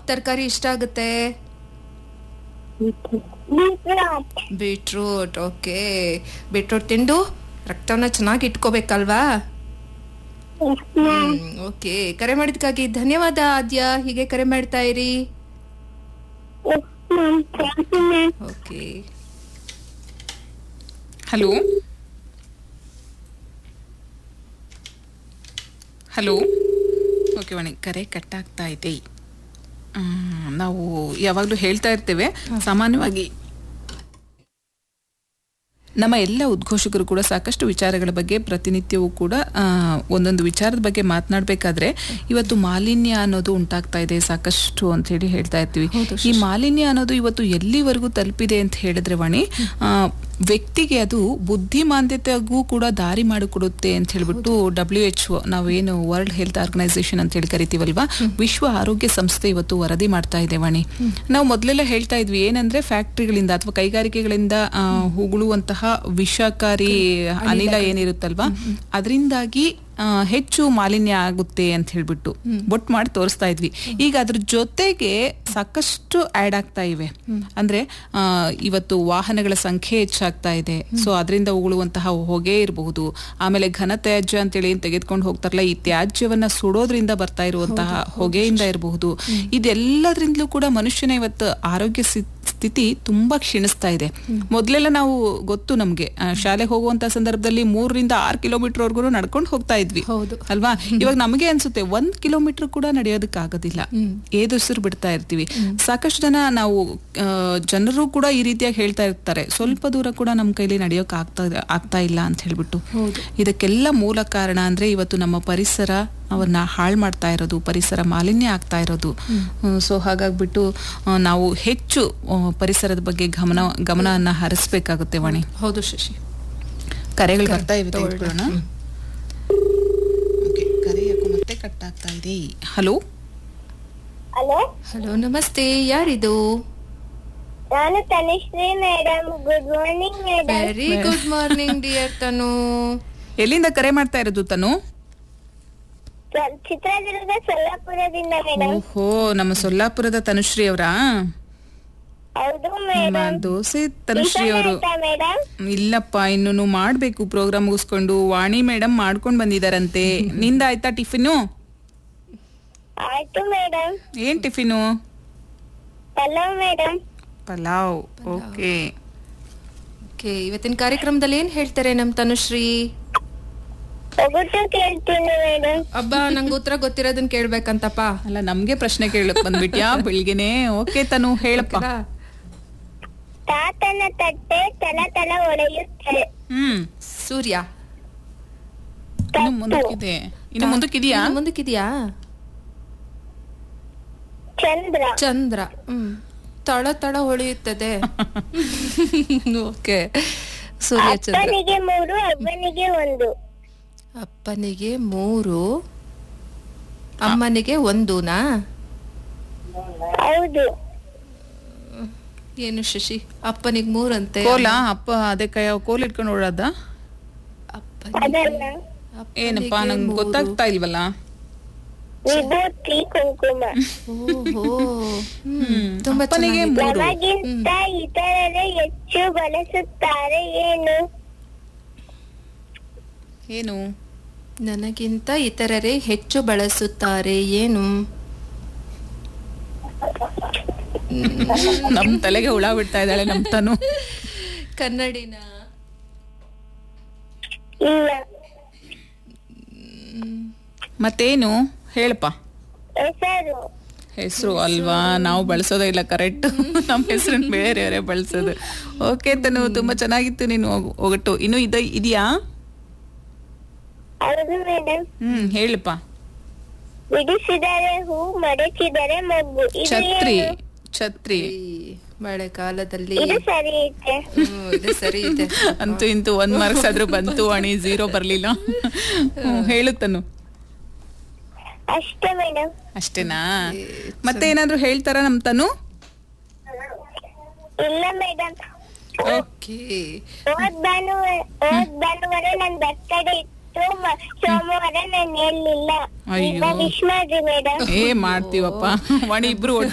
ತರಕಾರಿ ಇಷ್ಟ ಆಗುತ್ತೆ ಬೀಟ್ರೂಟ್ ಬೀಟ್ರೂಟ್ ಓಕೆ ಬೀಟ್ರೂಟ್ ತಿಂದು ರಕ್ತವನ್ನ ಚೆನ್ನಾಗಿ ಇಟ್ಕೋಬೇಕಲ್ವಾ ಮ್ಯಾಮ್ ಓಕೆ ಕರೆ ಮಾಡಿದ್ಕಾಗಿ ಧನ್ಯವಾದ ಆದ್ಯ ಹೀಗೆ ಕರೆ ಮಾಡ್ತಾ ಇರಿ yes ma'am thank you ma'am okay hello hello okay Vani ಕರೆ ಕಟ್ಟಾಗ್ತಾ ಇದೆ ಮ್, ನಾವು ಯಾವಾಗಲೂ ಹೇಳ್ತಾ ಇರ್ತೇವೆ ಸಾಮಾನ್ಯವಾಗಿ ನಮ್ಮ ಎಲ್ಲ ಉದ್ಘೋಷಕರು ಕೂಡ ಸಾಕಷ್ಟು ವಿಚಾರಗಳ ಬಗ್ಗೆ ಪ್ರತಿನಿತ್ಯವೂ ಕೂಡ ಆ, ಒಂದೊಂದು ವಿಚಾರದ ಬಗ್ಗೆ ಮಾತನಾಡಬೇಕಾದ್ರೆ ಇವತ್ತು ಮಾಲಿನ್ಯ ಅನ್ನೋದು ಉಂಟಾಗ್ತಾ ಇದೆ ಸಾಕಷ್ಟು ಅಂತ ಹೇಳಿ ಹೇಳ್ತಾ ಇರ್ತೀವಿ ಈ ಮಾಲಿನ್ಯ ಅನ್ನೋದು ಇವತ್ತು ಎಲ್ಲಿವರೆಗೂ ತಲುಪಿದೆ ಅಂತ ಹೇಳಿದ್ರೆ ವಾಣಿ ಆ, ವ್ಯಕ್ತಿಗೆ ಅದು ಬುದ್ಧಿಮಾಂದ್ಯತೆಗೂ ಕೂಡ ದಾರಿ ಮಾಡಿಕೊಡುತ್ತೆ ಅಂತ ಹೇಳ್ಬಿಟ್ಟು ಡಬ್ಲ್ಯೂ ಎಚ್ ಒ ನಾವೇನು ವರ್ಲ್ಡ್ ಹೆಲ್ತ್ ಆರ್ಗನೈಸೇಷನ್ ಅಂತ ಹೇಳಿ ಕರಿತೀವಲ್ವಾ ವಿಶ್ವ ಆರೋಗ್ಯ ಸಂಸ್ಥೆ ಇವತ್ತು ವರದಿ ಮಾಡ್ತಾ ಇದೆ ವಾಣಿ ನಾವು ಮೊದಲೆಲ್ಲ ಹೇಳ್ತಾ ಇದ್ವಿ ಏನಂದ್ರೆ ಫ್ಯಾಕ್ಟ್ರಿಗಳಿಂದ ಅಥವಾ ಕೈಗಾರಿಕೆಗಳಿಂದ ಆ, ಉಗುಳುವಂತಹ ವಿಷಕಾರಿ ಅನಿಲ ಏನಿರುತ್ತಲ್ವಾ ಅದರಿಂದಾಗಿ ಹೆಚ್ಚು ಮಾಲಿನ್ಯ ಆಗುತ್ತೆ ಅಂತ ಹೇಳ್ಬಿಟ್ಟು ಬೊಟ್ ಮಾಡಿ ತೋರಿಸ್ತಾ ಇದ್ವಿ ಈಗ ಅದ್ರ ಜೊತೆಗೆ ಸಾಕಷ್ಟು ಆಡ್ ಆಗ್ತಾ ಇವೆ ಅಂದ್ರೆ ಆ, ಇವತ್ತು ವಾಹನಗಳ ಸಂಖ್ಯೆ ಹೆಚ್ಚಾಗ್ತಾ ಇದೆ ಸೊ ಅದರಿಂದ ಉಗುಳುವಂತಹ ಹೊಗೆ ಇರಬಹುದು ಆಮೇಲೆ ಘನ ತ್ಯಾಜ್ಯ ಅಂತೇಳಿ ಏನ್ ತೆಗೆದುಕೊಂಡು ಹೋಗ್ತಾರಲ್ಲ ಈ ತ್ಯಾಜ್ಯವನ್ನ ಸುಡೋದ್ರಿಂದ ಬರ್ತಾ ಇರುವಂತಹ ಹೊಗೆಯಿಂದ ಇರಬಹುದು ಇದೆಲ್ಲದ್ರಿಂದಲೂ ಕೂಡ ಮನುಷ್ಯನ ಇವತ್ತು ಆರೋಗ್ಯ ಸ್ಥಿ- ಸ್ಥಿತಿ ತುಂಬಾ ಕ್ಷೀಣಿಸ್ತಾ ಇದೆ ಮೊದ್ಲೆಲ್ಲ ನಾವು ಗೊತ್ತು ನಮ್ಗೆ ಆ, ಶಾಲೆಗೆ ಹೋಗುವಂತ ಸಂದರ್ಭದಲ್ಲಿ ಮೂರರಿಂದ ಆರು ಕಿಲೋಮೀಟರ್ ವರ್ಗು ನಡ್ಕೊಂಡು ಹೋಗ್ತಾ ಇದ್ವಿ ಹೌದು. ಅಲ್ವಾ ಇವಾಗ ನಮಗೆ ಅನ್ಸುತ್ತೆ ಒಂದ್ ಕಿಲೋಮೀಟರ್ ಕೂಡ ನಡೆಯೋದಕ್ಕೆ ಆಗೋದಿಲ್ಲ ಏದುಸಿರು ಬಿಡ್ತಾ ಇರ್ತೀವಿ ಸಾಕಷ್ಟು ಜನ ನಾವು ಆ, ಜನರು ಕೂಡ ಈ ರೀತಿಯಾಗಿ ಹೇಳ್ತಾ ಇರ್ತಾರೆ ಸ್ವಲ್ಪ ದೂರ ಕೂಡ ನಮ್ಮ ಕೈಲಿ ನಡೆಯೋಕೆ ಆಗ್ತಾ ಆಗ್ತಾ ಇಲ್ಲ ಅಂತ ಹೇಳ್ಬಿಟ್ಟು ಇದಕ್ಕೆಲ್ಲ ಮೂಲ ಕಾರಣ ಅಂದ್ರೆ ಇವತ್ತು ನಮ್ಮ ಪರಿಸರ ಅವನ್ನ ಹಾಳು ಮಾಡ್ತಾ ಇರೋದು ಪರಿಸರ ಮಾಲಿನ್ಯ ಆಗ್ತಾ ಇರೋದು ಸೊ ಹಾಗಾಗ್ಬಿಟ್ಟು ಆ, ನಾವು ಹೆಚ್ಚು ಆ, ಪರಿಸರದ ಬಗ್ಗೆ ಗಮನ ಗಮನವನ್ನ ಹರಿಸ್ಬೇಕಾಗುತ್ತೆ ವಾಣಿ ಹೌದು ಶಶಿ ಕರೆಗಳು ಬರ್ತಾ ಇವೆ ತಗೊಳ್ಳೋಣ. ತೆಗೆದುಕೊಳ್ಳೋಣ ಓಕೆ ಕರೆ ಯಾಕೋ ಮತ್ತೆ ಕಟ್ ಆಗ್ತಾ ಇದೆ ಹಲೋ ಹಲೋ ಹಲೋ ನಮಸ್ತೆ ಯಾರಿದು ನಾನು Tanushree madam good morning madam very good morning dear Tanu ಎಲ್ಲಿಂದ ಕರೆ ಮಾಡ್ತಾ ಇರೋದು ತನು ಚಿತ್ರದುರ್ಗ ಸೊಲ್ಲಾಪುರದಿಂದ ಮೇಡಮ್ ಓಹೋ ನಮ್ಮ ಸೊಲ್ಲಾಪುರದ ತನುಶ್ರೀ ಅವರಾ ಹೌದು ನಮ್ಮ ಮೇಡಮ್ ದೋಸೆ ತನುಶ್ರೀ ಅವರು ಮೇಡಮ್ ಇಲ್ಲಪ್ಪ ಇನ್ನು ಮಾಡ್ಬೇಕು ಪ್ರೋಗ್ರಾಮ್ ಮುಗಿಸ್ಕೊಂಡು ವಾಣಿ ಮೇಡಮ್ ಮಾಡ್ಕೊಂಡ್ ಬಂದಿದಾರಂತೆ ನಿಂದ ಆಯ್ತಾ ಟಿಫಿನು ಆಯ್ತು ಮೇಡಮ್ ಏನ್ tiffin pulao madam pulao okay okay ಇವತ್ತಿನ ಕಾರ್ಯಕ್ರಮದಲ್ಲಿ ಏನ್ ಹೇಳ್ತಾರೆ ನಮ್ ತನುಶ್ರೀ ಒಗಟು ಕೇಳ್ತೀನಿ ಮೇಡಮ್ ಅಬ್ಬಾ ನಂಗೆ ಉತ್ತರ ಗೊತ್ತಿರೋದನ್ನ ಕೇಳ್ಬೇಕಂತಪ್ಪ ಅಲ್ಲ ನಮ್ಗೆ ಪ್ರಶ್ನೆ ಕೇಳಕ್ ಬಂದ್ಬಿಟ್ಯಾ ಬೆಳಿಗ್ಗೆನೆ ಓಕೆ ತನು ಹೇಳಪ್ಪ ಓಕೆನಾ? ತಾತನ ತಟ್ಟೆ ತಲ ತಲ ಒಡೆಯುತ್ತೆ ಹ್ಮ್ ಸೂರ್ಯ ಇನ್ನು ಮುಂದಕ್ಕಿದೆ ಇನ್ನು ಮುಂದಕ್ಕಿದ್ಯಾ ಇನ್ನು ಮುಂದಕ್ಕಿದ್ಯಾ ಚಂದ್ರ ಚಂದ್ರ ಹ್ಮ್ ತಳ ತಳ ಹೊಳೆಯುತ್ತದೆ ಓಕೆ ಸೂರ್ಯ ಚಂದ್ರ ಅಪ್ಪನಿಗೆ ಮೂರು ಅಬ್ಬನಿಗೆ ಒಂದು ಅಪ್ಪನಿಗೆ ಮೂರು ಅಮ್ಮನಿಗೆ ಒಂದೂನಾ ಹೌದು ಏನು ಶಶಿ ಅಪ್ಪನಿಗೆ ಮೂರಂತೆ ಕೋಲ ಅಪ್ಪ ಅದೇ ಕೈ ಕೋಲ್ ಇಟ್ಕೊಂಡು ಓಡಾದ ಅಪ್ಪನಿಗೆ ಅದಲ್ಲ ಏನಪ್ಪಾ ನಂಗೆ ಗೊತ್ತಾಗ್ತಾ ಇಲ್ವಲ್ಲ ವಿಭೂತಿ ಕುಂಕುಮ ಓಹೋ ಹ್ಮ್ ತುಂಬಾ ಅಪ್ಪನಿಗೆ ಚೆನ್ನಾಗಿದೆ. ಮೂರು ನಮಗಿಂತ ಇತರರೇ ಹೆಚ್ಚು ಬಳಸುತ್ತಾರೆ ಏನು ಏನು ನನಗಿಂತ ಇತರರೇ ಹೆಚ್ಚು ಬಳಸುತ್ತಾರೆ ಏನು ನಮ್ ತಲೆಗೆ ಹುಳ ಬಿಡ್ತಾ ಇದ್ದಾಳೆ ನಮ್ ತನು ಕನ್ನಡಿನ ಇಲ್ಲ ಮತ್ತೇನು ಹೇಳಪ್ಪ ಹೆಸರು ಹೆಸರು ಅಲ್ವಾ ನಾವು ಬಳಸೋದೇ ಇಲ್ಲ ಕರೆಕ್ಟ್ ನಮ್ಮ ಹೆಸರನ್ನ ಬೇರೆಯವರೇ ಬಳಸೋದು ಓಕೆ ತನು ತುಂಬಾ ಚೆನ್ನಾಗಿತ್ತು ನೀನು ಒಗ್- ಒಗಟು ಇನ್ನು ಇದ ಇದೆಯಾ ಹೌದು ಮೇಡಮ್ ಹ್ಮ್ ಹೇಳಪ್ಪ ಬಿಡಿಸಿದರೆ ಹೂ ಮಡಚಿದರೆ ಮಗ್ಗು ಇದು ಛತ್ರಿ ಏನು? ಛತ್ರಿ ಈ ಮಳೆಗಾಲದಲ್ಲಿ ಇದು ಸರಿ ಐತೆ ಹ್ಮ್, ಇದು ಸರಿ ಇದೆ ಅಂತೂ ಇಂತೂ ಒಂದ್ ಮಾರ್ಕ್ಸ್ ಆದ್ರೂ ಬಂತು ಅಣಿ ಝೀರೋ ಬರ್ಲಿಲ್ಲ ಹ್ಮ್, ಹೇಳು ತನು ಅಷ್ಟೇ ಮೇಡಮ್ ಅಷ್ಟೇನಾ ಮತ್ತೆ ಏನಾದ್ರು ಹೇಳ್ತಾರ ನಮ್ ತನು ಇಲ್ಲ ಮೇಡಮ್ ಓಕೆ ಹೋದ್ ಭಾನುವಾರ ಹೋದ್ ಭಾನುವಾರ ನನ್ ಬರ್ತಡೇ ಇತ್ತು ಮ- ಸೋಮವಾರ ನಾನು ಎಲ್ಲಿಲ್ಲ ಅಯ್ಯೋ. ವಿಶ್ ಮಾಡ್ರಿ ಮೇಡಮ್ ಏ ಮಾಡ್ತೀವಪ್ಪ ವಾಣಿ ಇಬ್ರು